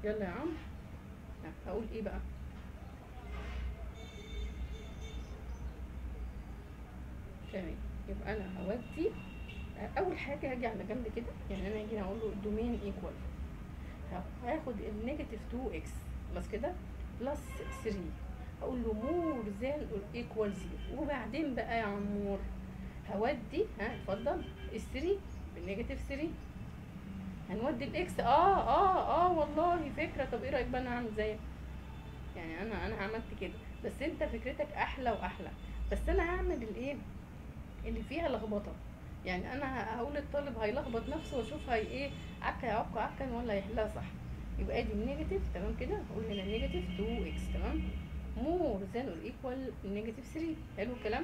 يلا يا عم هقول ايه بقى تمام يبقى انا هودي اول حاجه هاجي على جنب كده يعني انا هاجي اقول له دومين ايكوال هاخد النيجاتيف 2 اكس خلاص كده بلس 3 اقول له مور ذان اور ايكوال 0 وبعدين بقى يا عمور هودي ها اتفضل ال 3 بالنيجاتيف 3 هنودي الاكس اه اه اه والله فكره طب ايه رايك بقى انا هعمل زيك يعني انا انا عملت كده بس انت فكرتك احلى واحلى بس انا هعمل الايه اللي فيها لخبطه يعني انا هقول للطالب هيلخبط نفسه واشوف هي ايه عكا يعك عكا ولا هيحلها صح يبقى ادي النيجاتيف تمام كده هقول هنا نيجاتيف 2 اكس تمام مور ذان اور ايكوال نيجاتيف 3 حلو الكلام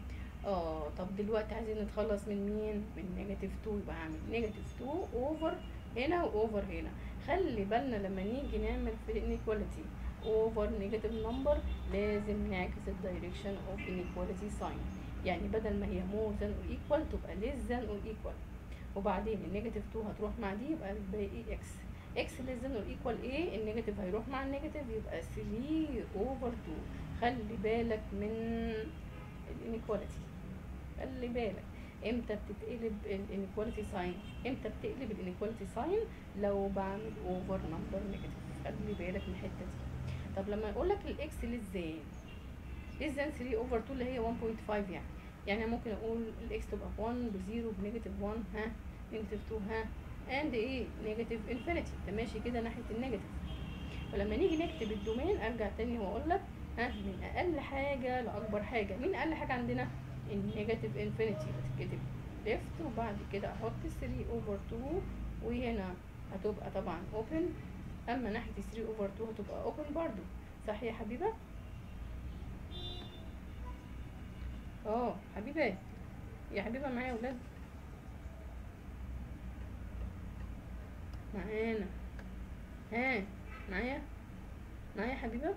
اه طب دلوقتي عايزين نتخلص من مين من نيجاتيف 2 يبقى هعمل نيجاتيف 2 اوفر هنا واوفر هنا خلي بالنا لما نيجي نعمل في انيكواليتي اوفر نيجاتيف نمبر لازم نعكس الدايركشن اوف انيكواليتي ساين يعني بدل ما هي مور ذان اور ايكوال تبقى ليس ذان اور ايكوال وبعدين النيجاتيف 2 هتروح مع دي يبقى الباقي اكس اكس ليس ذان اور ايكوال ايه النيجاتيف هيروح مع النيجاتيف يبقى 3 اوفر 2 خلي بالك من الانيكواليتي خلي بالك امتى بتتقلب الانيكواليتي ساين امتى بتقلب الانيكواليتي ساين لو بعمل اوفر نمبر نيجاتيف خلي بالك من الحته دي طب لما اقول لك الاكس للزان للزان 3 اوفر 2 اللي هي 1.5 يعني يعني ممكن اقول الاكس تبقى 1 بزيرو بنيجاتيف 1 ها نيجاتيف 2 ها اند ايه نيجاتيف انفينيتي انت ماشي كده ناحيه النيجاتيف فلما نيجي نكتب الدومين ارجع تاني واقول لك ها من اقل حاجه لاكبر حاجه مين اقل حاجه عندنا النيجاتيف انفينيتي بتتكتب ليفت وبعد كده احط 3 اوفر 2 وهنا هتبقى طبعا اوبن اما ناحيه 3 اوفر 2 هتبقى اوبن برضو صح يا حبيبه اه حبيبه يا حبيبه معايا ولاد معانا ها معايا معايا حبيبه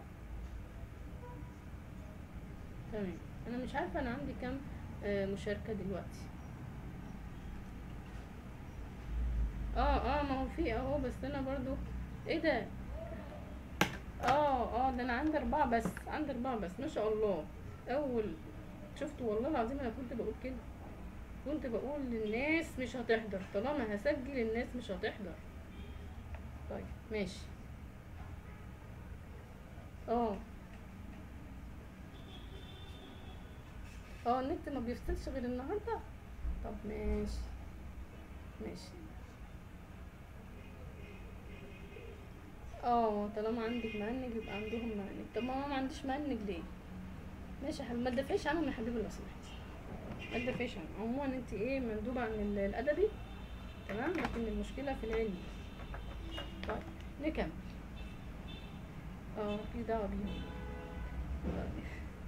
تمام انا مش عارفه انا عندي كام آه مشاركه دلوقتي اه اه ما هو في اهو بس انا برضو ايه ده اه اه ده انا عندي اربعه بس عندي اربعه بس ما شاء الله اول شفت والله العظيم انا كنت بقول كده كنت بقول للناس مش هتحضر طالما هسجل الناس مش هتحضر طيب ماشي اه اه النت ما بيفصلش غير النهارده طب ماشي ماشي اه طالما عندك مهنج يبقى عندهم مهنج طب ما انا ما عنديش مهنج ليه ماشي يا حبيبي ما تدافعيش عنهم يا حبيبي لو سمحتي ما تدافعيش عنهم عموما انت ايه مندوبه عن ال- الادبي تمام لكن المشكله في العلمي طيب نكمل اه في دعوه بيهم طيب.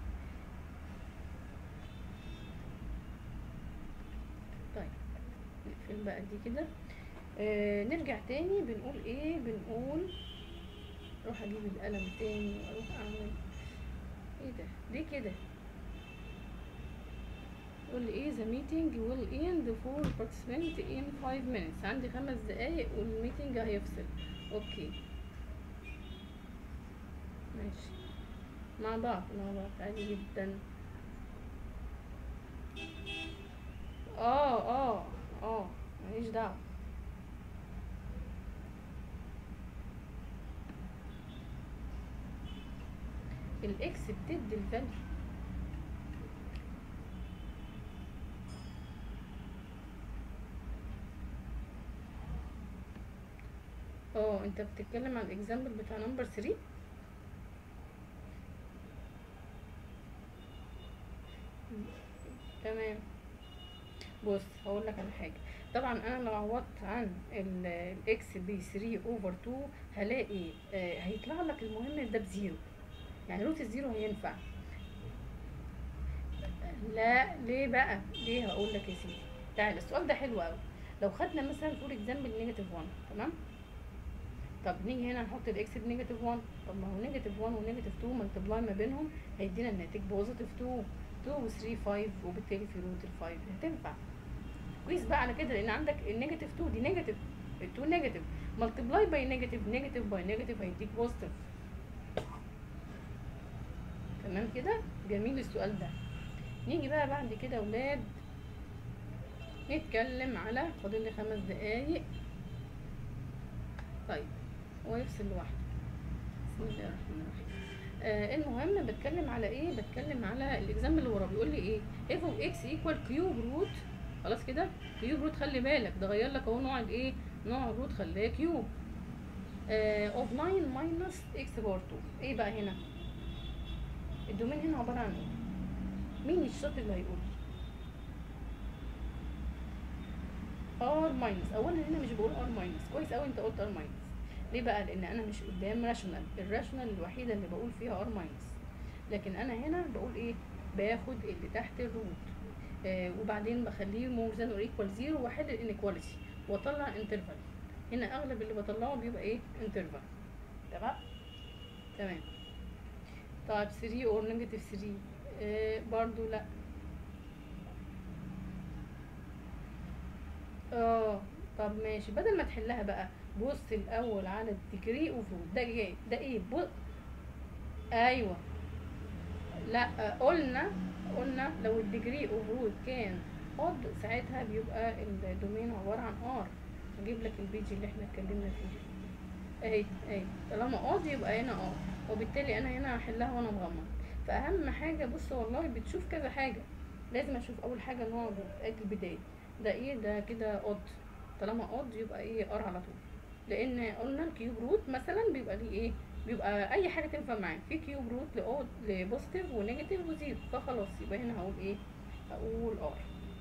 طيب نقفل بقى دي كده آه نرجع تاني بنقول ايه بنقول اروح اجيب القلم تاني واروح اعمل ايه ده ليه كده يقول لي ايه the meeting will end for participant in 5 minutes عندي خمس دقايق والميتنج هيفصل اوكي ماشي مع بعض مع بعض عادي جدا اه اه اه ماليش دعوه الاكس بتدي الفاليو اه انت بتتكلم عن الاكزامبل بتاع نمبر 3 تمام بص هقول لك على حاجه طبعا انا لو عوضت عن الاكس ب 3 اوفر 2 هلاقي آه هيطلع لك المهم ده بزيرو يعني روت الزيرو هينفع لا ليه بقى ليه هقول لك يا سيدي تعالى السؤال ده حلو قوي لو خدنا مثلا فور اكزامبل نيجاتيف 1 تمام طب نيجي هنا نحط الاكس بنيجاتيف 1 طب ما هو نيجاتيف 1 ونيجاتيف 2 ملتبلاي ما بينهم هيدينا الناتج بوزيتيف 2 2 و 3 5 وبالتالي في روت ال 5 هتنفع قيس بقى على كده لان عندك النيجاتيف 2 دي نيجاتيف ال 2 نيجاتيف ملتبلاي باي نيجاتيف نيجاتيف باي نيجاتيف هيديك بوزيتيف تمام كده جميل السؤال ده نيجي بقى بعد كده يا ولاد نتكلم على فاضل لي خمس دقايق طيب هو يفصل لوحده بسم الله الرحمن الرحيم آه المهم بتكلم على ايه بتكلم على الاكزام اللي وراه بيقول لي ايه اف اوف اكس ايكوال كيوب روت خلاص كده كيوب روت خلي بالك ده غير لك اهو نوع الايه نوع الروت خلاه كيوب اوف 9 ماينس اكس بار 2 ايه بقى هنا الدومين هنا عباره عن ايه مين الشاطر اللي هيقول ار ماينس اولا هنا مش بقول ار ماينس كويس قوي انت قلت ار ماينس ليه بقى لان انا مش قدام راشونال الراشونال الوحيده اللي بقول فيها ار ماينس لكن انا هنا بقول ايه باخد اللي تحت الروت آه وبعدين بخليه مور ذان اور ايكوال زيرو واحل الانيكواليتي واطلع انترفال هنا اغلب اللي بطلعه بيبقى ايه انترفال تمام تمام طيب 3 اور نيجاتيف 3 آه برضو لا اه طب ماشي بدل ما تحلها بقى بص الاول على الديجري اوف روت ده ايه ده ايه بص ايوه لا قلنا قلنا لو الديجري اوف روت كان اود ساعتها بيبقى الدومين عباره عن ار اجيب لك البيج اللي احنا اتكلمنا فيه اهي اهي طالما اود يبقى هنا ار وبالتالي انا هنا هحلها وانا مغمض فاهم حاجه بص والله بتشوف كذا حاجه لازم اشوف اول حاجه نوع الروت ادي البدايه ده ايه ده كده اود طالما اود يبقى ايه ار على طول لان قلنا الكيوب روت مثلا بيبقى ليه ايه بيبقى اي حاجه تنفع معاه في كيوب روت لاود لبوزيتيف ونيجاتيف وزيرو فخلاص يبقى هنا هقول ايه هقول ار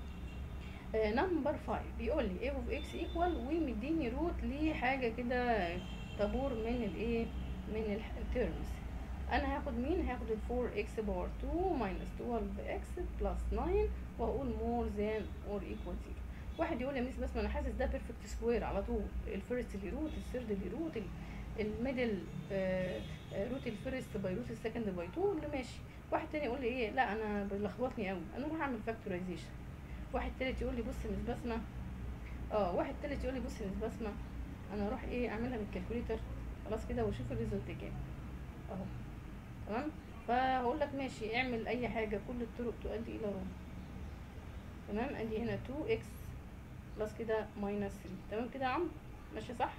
نمبر 5 بيقول لي اف اوف اكس ايكوال ومديني روت لحاجه كده طابور من الايه من التيرمز انا هاخد مين هاخد ال 4 اكس باور 2 ماينس 12 اكس بلس 9 واقول مور ذان اور ايكوال 0 واحد يقول لي يا ميس بس ما انا حاسس ده بيرفكت سكوير على طول الفيرست اللي روت الثيرد اللي روت الميدل روت الفيرست باي روت السكند باي 2 اللي ماشي واحد تاني يقول لي ايه لا انا بيلخبطني قوي انا اروح اعمل فاكتورايزيشن واحد تالت يقول لي بص يا مس بسمه اه واحد تالت يقول لي بص يا مس بسمه انا اروح ايه اعملها بالكالكوليتر خلاص كده واشوف الريزلت كام اهو تمام فهقول لك ماشي اعمل اي حاجه كل الطرق تؤدي الى روم تمام ادي هنا 2 اكس بلس كده ماينس 3 تمام كده يا عم ماشي صح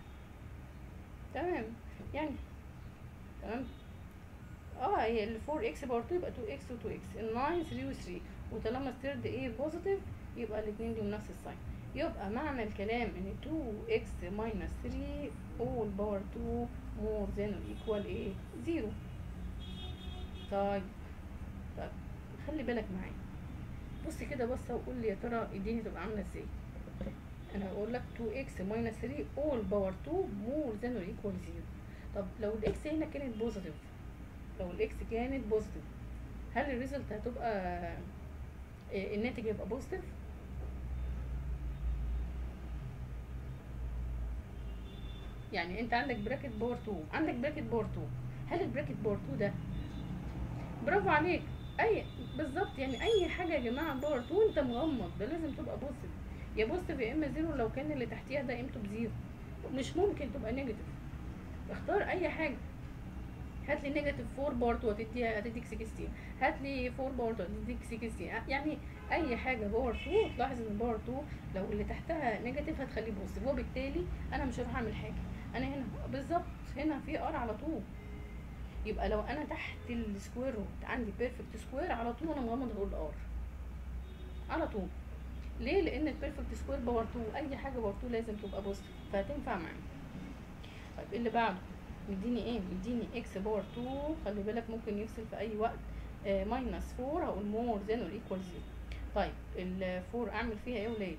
تمام يعني تمام اه هي ال 4 اكس باور 2 يبقى 2 اكس و 2 اكس ال 9 3 و 3 وطالما الثيرد ايه بوزيتيف يبقى الاثنين ليهم نفس الساين يبقى معنى الكلام ان 2 اكس ماينس 3 اول باور 2 مور ذان ايكوال ايه 0 طيب طيب خلي بالك معايا بص كده بص وقول لي يا ترى الدنيا تبقى عامله ازاي انا هقول لك 2x ماينس 3 all باور 2 مور ذان اور ايكوال 0 طب لو الاكس هنا كانت بوزيتيف لو الاكس كانت بوزيتيف هل الريزلت هتبقى إيه الناتج هيبقى بوزيتيف يعني انت عندك براكت باور 2 عندك براكت باور 2 هل البراكت باور 2 ده برافو عليك اي بالظبط يعني اي حاجه يا جماعه باور 2 انت مغمض ده لازم تبقى بوزيتيف يا بوزيتيف يا اما زيرو لو كان اللي تحتيها ده قيمته بزيرو مش ممكن تبقى نيجاتيف اختار اي حاجه هات لي نيجاتيف 4 باور 2 هتديها هتديك 16 هات لي 4 باور 2 هتديك 16 يعني اي حاجه باور 2 تلاحظ ان باور 2 لو اللي تحتها نيجاتيف هتخليه بوزيتيف وبالتالي انا مش هروح اعمل حاجه انا هنا بالظبط هنا في ار على طول يبقى لو انا تحت السكوير روت عندي بيرفكت سكوير على طول انا مغمض هقول ار على طول ليه لان البيرفكت سكوير باور 2 اي حاجه باور 2 لازم تبقى بوزيتيف فهتنفع معايا طيب اللي بعده مديني ايه مديني اكس باور 2 خلي بالك ممكن يفصل في اي وقت ماينس 4 هقول مور ذان اور ايكوال 0 طيب ال 4 اعمل فيها ايه ولاد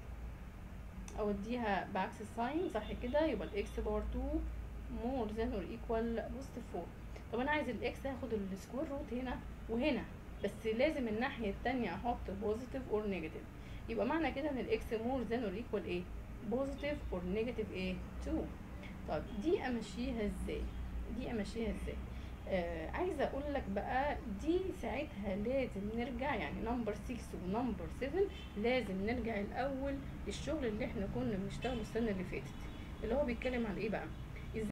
اوديها بعكس الساين صح كده يبقى الاكس باور 2 مور ذان اور ايكوال بوزيتيف 4 طب انا عايز الاكس هاخد السكوير روت هنا وهنا بس لازم الناحيه التانية احط بوزيتيف اور نيجاتيف يبقى معنى كده ان الاكس مور ذان اور ايكوال ايه بوزيتيف اور نيجاتيف ايه 2 طب دي امشيها ازاي دي امشيها ازاي آه عايزه اقول لك بقى دي ساعتها لازم نرجع يعني نمبر 6 ونمبر 7 لازم نرجع الاول للشغل اللي احنا كنا بنشتغله السنه اللي فاتت اللي هو بيتكلم عن ايه بقى